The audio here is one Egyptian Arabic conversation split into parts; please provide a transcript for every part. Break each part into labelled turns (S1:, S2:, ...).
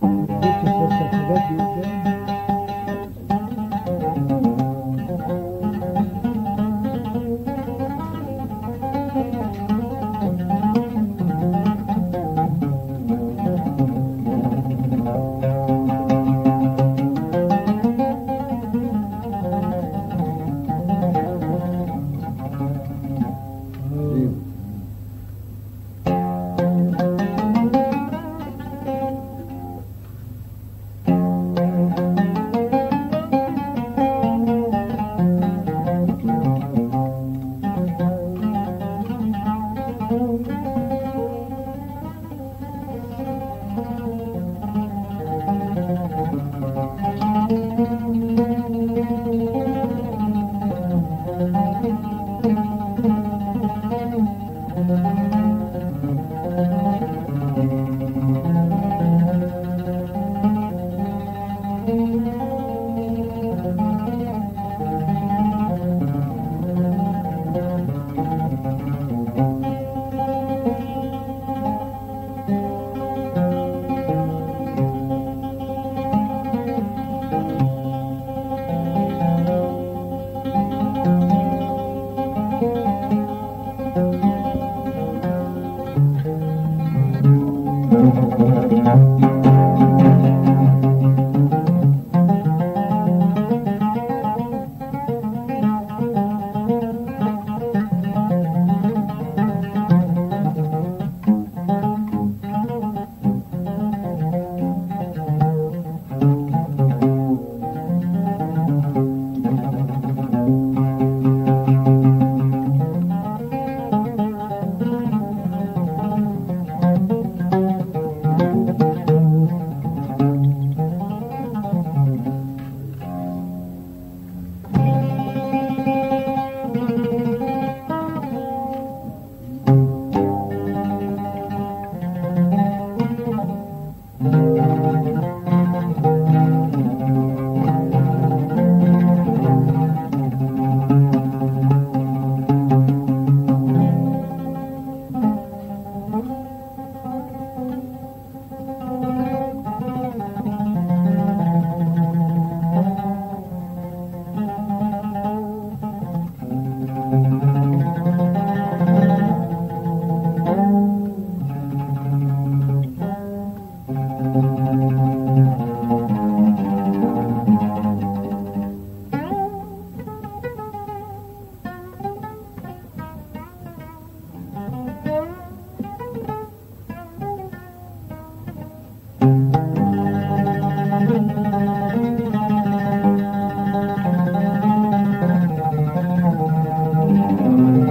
S1: اديك فرصة الحاجات دي قدام
S2: Thank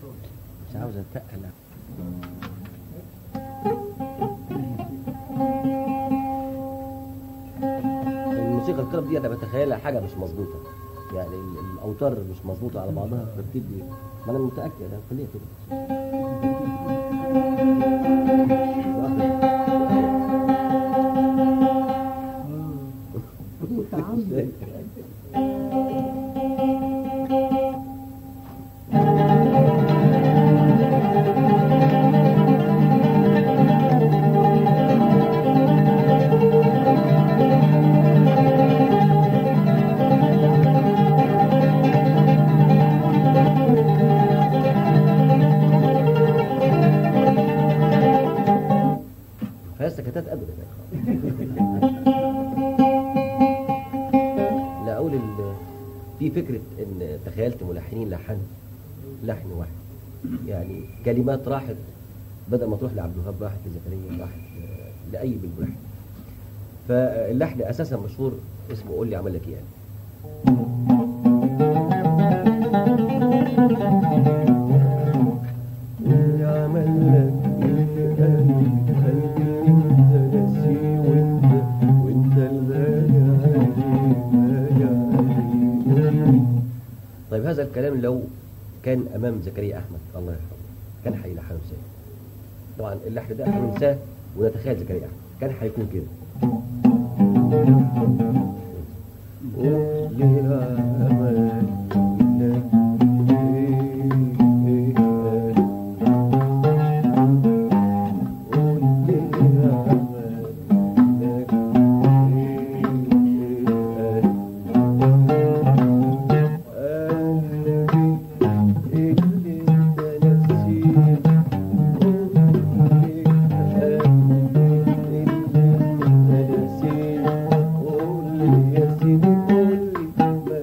S2: مش عاوز اتقل الموسيقى الكلاب دي انا بتخيلها حاجه مش مظبوطه يعني ال- الاوتار مش مظبوطه على بعضها فبتدي ما انا متاكد انا خليها كده
S1: متعمد
S2: فهي سكتات ابدا لا اقول ال- في فكره ان تخيلت ملحنين لحن لحن واحد يعني كلمات راحت بدل ما تروح لعبد الوهاب راحت لزكريا راحت ل- لاي بالملحن فاللحن اساسا مشهور اسمه قول لي عمل لك ايه يعني
S3: واللي عمل لك ايه قلبي قلبي اللي انت ناسيه وانت وانت الغالي عليه غالي عليه
S2: طيب هذا الكلام لو كان امام زكريا احمد الله يرحمه كان هيلحنه ازاي؟ طبعا اللحن ده هننساه ونتخيل زكريا احمد كان هيكون كده
S3: قول لي عمل لك ايه قول لي عمل لك ايه قلبي اللي انت نسيه قولي قلبي اللي انت نسيه قولي يا سيدي قولي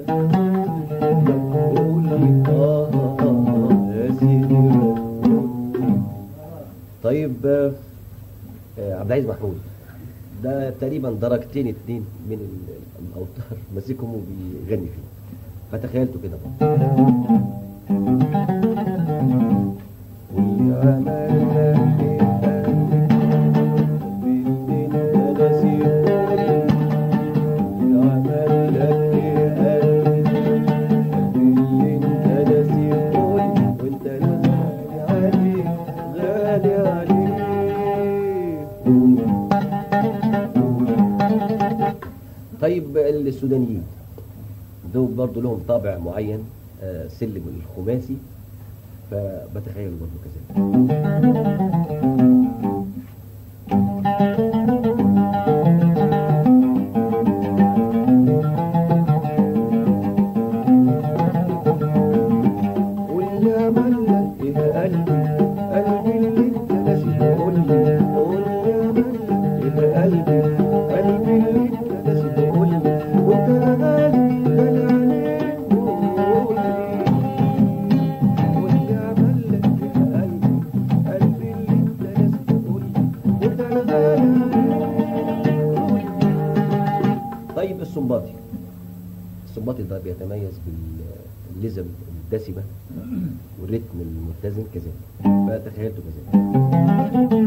S3: قولي اه آه، يا سيدي قولي
S2: طيب آه، آه، عبد العزيز محمود ده تقريبا درجتين اتنين من ال- الاوتار ماسكهم وبيغني فيه فتخيلته كده برضه
S3: واللي عمل لك ايه قلبي اللي انت نسيه واللي عمل لك ايه قلبي اللي انت نسيه قولي وانت الغالي عليك غالي عليك
S2: طيب السودانيين دول برضه لهم طابع معين آه، سلم الخماسي فبتخيل برضه كذلك
S3: واللي عمل لك ايه قلبي قلبي اللي انت ناسيه قولي قولي عمل لك ايه قلبي قلبي اللي انت ناسيه قولي وانت غالي غالي عليك قولي واللي عمل لك ايه قلبي قلبي اللي انت ناسيه قولي وانت غالي عليك
S2: طيب السنباطي السنباطي ده بيتميز باللزم الدسمة والريتم المتزن كذلك فتخيلته كذلك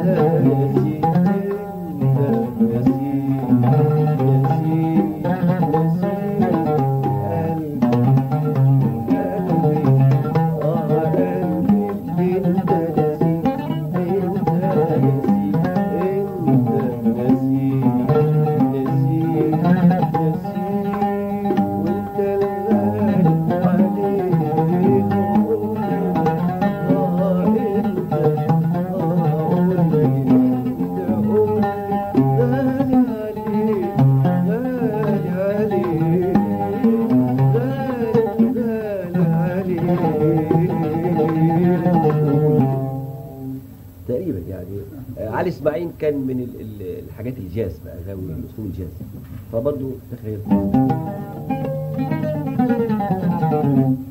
S3: يا
S2: اسماعيل كان من ال- ال- الحاجات الجاز بقى غاوي الاسلوب الجاز فبرضه تخيل